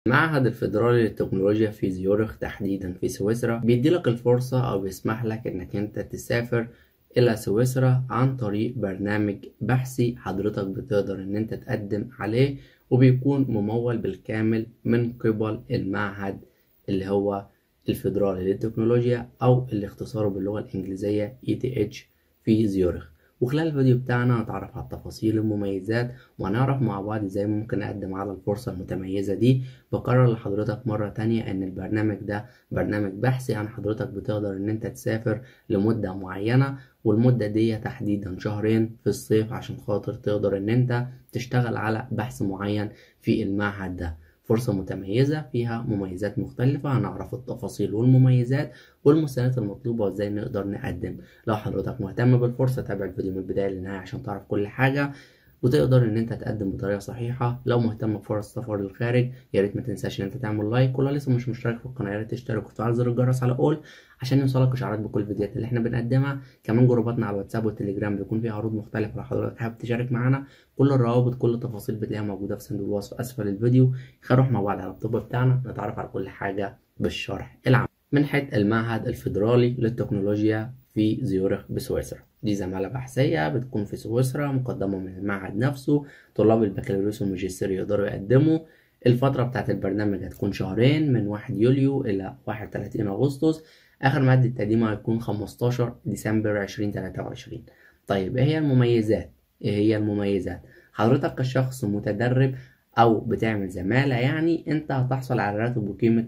المعهد الفيدرالي للتكنولوجيا في زيورخ تحديدا في سويسرا بيديلك الفرصة أو بيسمح لك إنك أنت تسافر إلى سويسرا عن طريق برنامج بحثي حضرتك بتقدر إن أنت تقدم عليه وبيكون ممول بالكامل من قبل المعهد اللي هو الفيدرالي للتكنولوجيا أو اللي اختصاره باللغة الإنجليزية ETH في زيورخ وخلال الفيديو بتاعنا هنتعرف على التفاصيل المميزات وهنعرف مع بعض ازاي ممكن نقدم على الفرصة المتميزة دي بكرر لحضرتك مرة تانية ان البرنامج ده برنامج بحثي عن حضرتك بتقدر ان انت تسافر لمدة معينة والمدة دي تحديدا شهرين في الصيف عشان خاطر تقدر ان انت تشتغل على بحث معين في المعهد ده فرصة متميزة فيها مميزات مختلفة هنعرف التفاصيل والمميزات والمستندات المطلوبة وازاي نقدر نقدم لو حضرتك مهتم بالفرصة تابع الفيديو من البداية للنهاية عشان تعرف كل حاجة وتقدر ان انت تقدم بطريقه صحيحه لو مهتم بفرص السفر للخارج يا ريت ما تنساش ان انت تعمل لايك ولو لسه مش مشترك في القناه يا ريت تشترك وتفعل زر الجرس على اول عشان يوصلك اشعارات بكل الفيديوهات اللي احنا بنقدمها كمان جروباتنا على الواتساب والتليجرام بيكون فيها عروض مختلفه لو حضرتك حابب تشارك معانا كل الروابط كل التفاصيل بتلاقيها موجوده في صندوق الوصف اسفل الفيديو خلينا نروح مع بعض على الطب بتاعنا نتعرف على كل حاجه بالشرح العام منحة المعهد الفيدرالي للتكنولوجيا في زيورخ بسويسرا دي زمالة بحثية بتكون في سويسرا مقدمة من المعهد نفسه طلاب البكالوريوس والماجستير يقدروا يقدموا الفترة بتاعت البرنامج هتكون شهرين من 1 يوليو إلى 31 أغسطس آخر مادة التقديم هيكون 15 ديسمبر 2023 طيب إيه هي المميزات؟ إيه هي المميزات؟ حضرتك كشخص متدرب أو بتعمل زمالة يعني أنت هتحصل على راتب بقيمة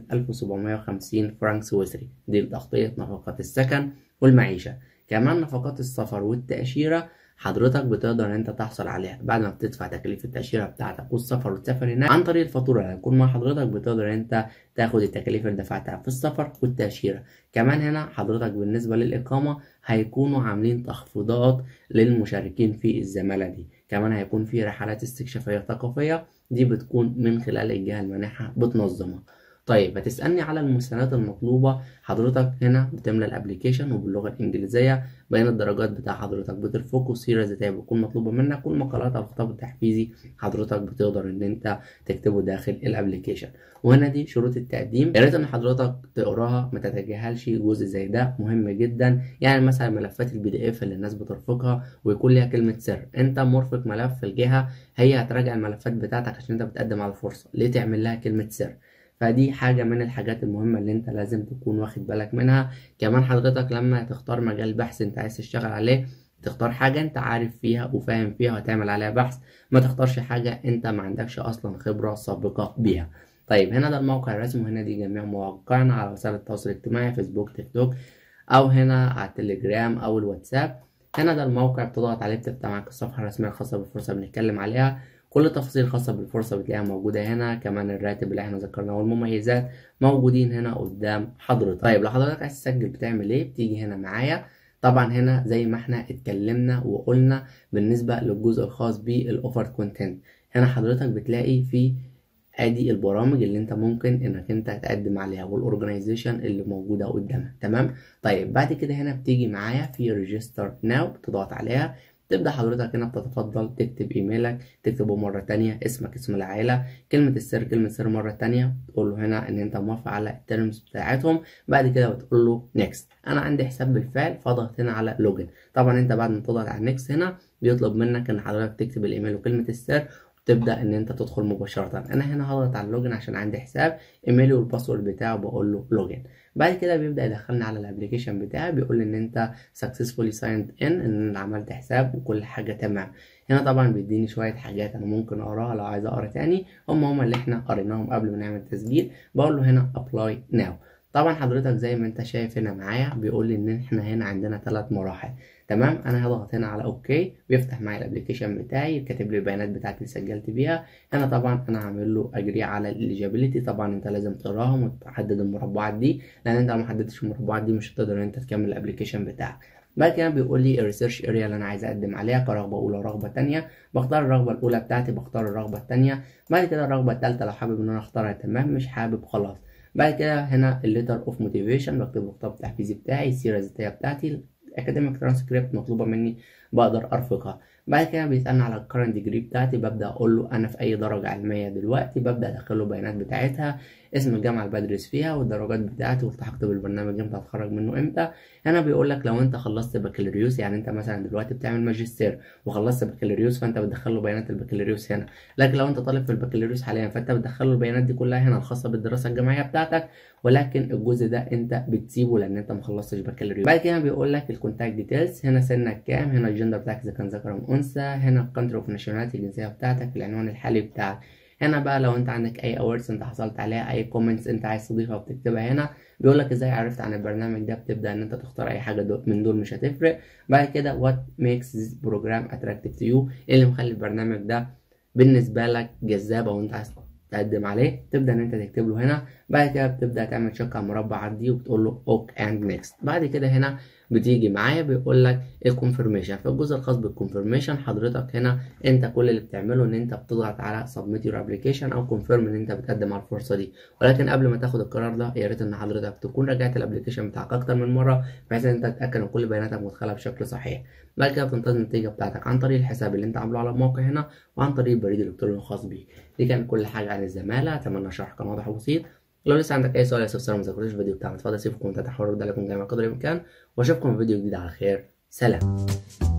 1750 فرنك سويسري دي بتغطية نفقات السكن والمعيشة كمان نفقات السفر والتأشيرة حضرتك بتقدر ان انت تحصل عليها بعد ما بتدفع تكاليف التأشيرة بتاعتك والسفر وتسافر هناك عن طريق الفاتورة اللي هتكون مع حضرتك بتقدر ان انت تاخد التكاليف اللي دفعتها في السفر والتأشيرة كمان هنا حضرتك بالنسبة للإقامة هيكونوا عاملين تخفيضات للمشاركين في الزمالة دي كمان هيكون في رحلات استكشافية ثقافية دي بتكون من خلال الجهة المانحة بتنظمها طيب هتسألني على المستندات المطلوبة حضرتك هنا بتملى الابليكيشن وباللغة الإنجليزية بين الدرجات بتاع حضرتك بترفق والسيرة الذاتية بتكون مطلوبة منك والمقالات أو الخطاب التحفيزي حضرتك بتقدر إن أنت تكتبه داخل الابليكيشن وهنا دي شروط التقديم يا ريت إن حضرتك تقراها ما تتجاهلش جزء زي ده مهم جدا يعني مثلا ملفات البي دي اف اللي الناس بترفقها ويكون ليها كلمة سر أنت مرفق ملف في الجهة هي هتراجع الملفات بتاعتك عشان أنت بتقدم على الفرصة ليه تعمل لها كلمة سر فدي حاجة من الحاجات المهمة اللي انت لازم تكون واخد بالك منها كمان حضرتك لما تختار مجال بحث انت عايز تشتغل عليه تختار حاجة انت عارف فيها وفاهم فيها وهتعمل عليها بحث ما تختارش حاجة انت ما عندكش اصلا خبرة سابقة بيها طيب هنا ده الموقع الرسمي وهنا دي جميع مواقعنا على وسائل التواصل الاجتماعي فيسبوك تيك توك او هنا على التليجرام او الواتساب هنا ده الموقع بتضغط عليه بتفتح معاك الصفحة الرسمية الخاصة بالفرصة بنتكلم عليها كل التفاصيل الخاصة بالفرصة بتلاقيها موجودة هنا كمان الراتب اللي احنا ذكرناه والمميزات موجودين هنا قدام حضرتك طيب لو حضرتك عايز تسجل بتعمل ايه بتيجي هنا معايا طبعا هنا زي ما احنا اتكلمنا وقلنا بالنسبة للجزء الخاص بالاوفر كونتنت هنا حضرتك بتلاقي في ادي البرامج اللي انت ممكن انك انت تقدم عليها والاورجنايزيشن اللي موجوده قدامك تمام طيب بعد كده هنا بتيجي معايا في ريجستر ناو بتضغط عليها تبدأ حضرتك هنا بتتفضل تكتب ايميلك تكتبه مرة تانية اسمك اسم العائلة كلمة السر كلمة سر مرة تانية تقول له هنا ان انت موافق على الترمز بتاعتهم بعد كده بتقول له نيكست انا عندي حساب بالفعل فاضغط هنا على لوجن طبعا انت بعد ما تضغط على نيكست هنا بيطلب منك ان حضرتك تكتب الايميل وكلمة السر تبدا ان انت تدخل مباشره انا هنا هضغط على اللوجن عشان عندي حساب ايميلي والباسورد بتاعه بقول له لوجن بعد كده بيبدا يدخلني على الابلكيشن بتاعي بيقول لي ان انت successfully signed in ان انا عملت حساب وكل حاجه تمام هنا طبعا بيديني شويه حاجات انا ممكن اقراها لو عايز اقرا تاني هم هم اللي احنا قريناهم قبل ما نعمل التسجيل بقول له هنا apply now طبعا حضرتك زي ما انت شايف هنا معايا بيقول لي ان احنا هنا عندنا ثلاث مراحل تمام انا هضغط هنا على اوكي بيفتح معايا الابلكيشن بتاعي كاتب لي البيانات بتاعتي اللي سجلت بيها هنا طبعا انا هعمل له اجري على الاليجابيلتي طبعا انت لازم تقراهم وتحدد المربعات دي لان انت لو ما حددتش المربعات دي مش هتقدر ان انت تكمل الابلكيشن بتاعك بعد كده بيقول لي الريسيرش اريا اللي انا عايز اقدم عليها كرغبه اولى ورغبه تانية بختار الرغبه الاولى بتاعتي بختار الرغبه التانية بعد كده الرغبه التالتة لو حابب ان انا اختارها تمام مش حابب خلاص بعد كده هنا الليتر اوف موتيفيشن بكتب الخطاب التحفيزي بتاعي السيره الذاتيه بتاعتي اكاديميك ترانسكريبت مطلوبه مني بقدر ارفقها بعد كده بيسألني على الكرنت ديجري بتاعتي ببدأ أقول له أنا في أي درجة علمية دلوقتي ببدأ أدخل له البيانات بتاعتها اسم الجامعة اللي بدرس فيها والدرجات بتاعتي والتحقت بالبرنامج امتى هتخرج منه امتى هنا بيقول لك لو انت خلصت بكالوريوس يعني انت مثلا دلوقتي بتعمل ماجستير وخلصت بكالوريوس فانت بتدخل له بيانات البكالوريوس هنا لكن لو انت طالب في البكالوريوس حاليا فانت بتدخل له البيانات دي كلها هنا الخاصة بالدراسة الجامعية بتاعتك ولكن الجزء ده انت بتسيبه لان انت مخلصتش بكالوريوس بعد كده بيقول لك الكونتاكت ديتيلز هنا سنك كام هنا الجندر بتاعك اذا كان ذكر ام انثى هنا الكونتري اوف ناشوناليتي الجنسيه بتاعتك العنوان الحالي بتاعك هنا بقى لو انت عندك اي اوردز انت حصلت عليها اي كومنتس انت عايز تضيفها وبتكتبها هنا بيقول لك ازاي عرفت عن البرنامج ده بتبدا ان انت تختار اي حاجه دول من دول مش هتفرق بعد كده what makes this program attractive to you ايه اللي مخلي البرنامج ده بالنسبه لك جذاب او انت عايز تقدم عليه تبدا ان انت تكتب له هنا بعد كده بتبدا تعمل تشيك على المربع دي وبتقول له اوك اند نيكست بعد كده هنا بتيجي معايا بيقول لك الكونفirmation في الجزء الخاص بالكونفirmation حضرتك هنا انت كل اللي بتعمله ان انت بتضغط على submit your application او confirm ان انت بتقدم على الفرصه دي ولكن قبل ما تاخد القرار ده يا ريت ان حضرتك تكون راجعت الابلكيشن بتاعك اكتر من مره بحيث ان انت تتاكد ان كل بياناتك مدخله بشكل صحيح بعد كده بتنتظر النتيجه بتاعتك عن طريق الحساب اللي انت عامله على الموقع هنا وعن طريق البريد الالكتروني الخاص بيك دي كانت كل حاجه عن الزماله اتمنى الشرح كان واضح وبسيط لو لسه عندك اي سؤال يا استفسار ما ذكرتش الفيديو بتاعنا اتفضل سيب في الكومنتات هحاول ارد عليكم جميعا قدر الامكان واشوفكم في فيديو جديد على خير سلام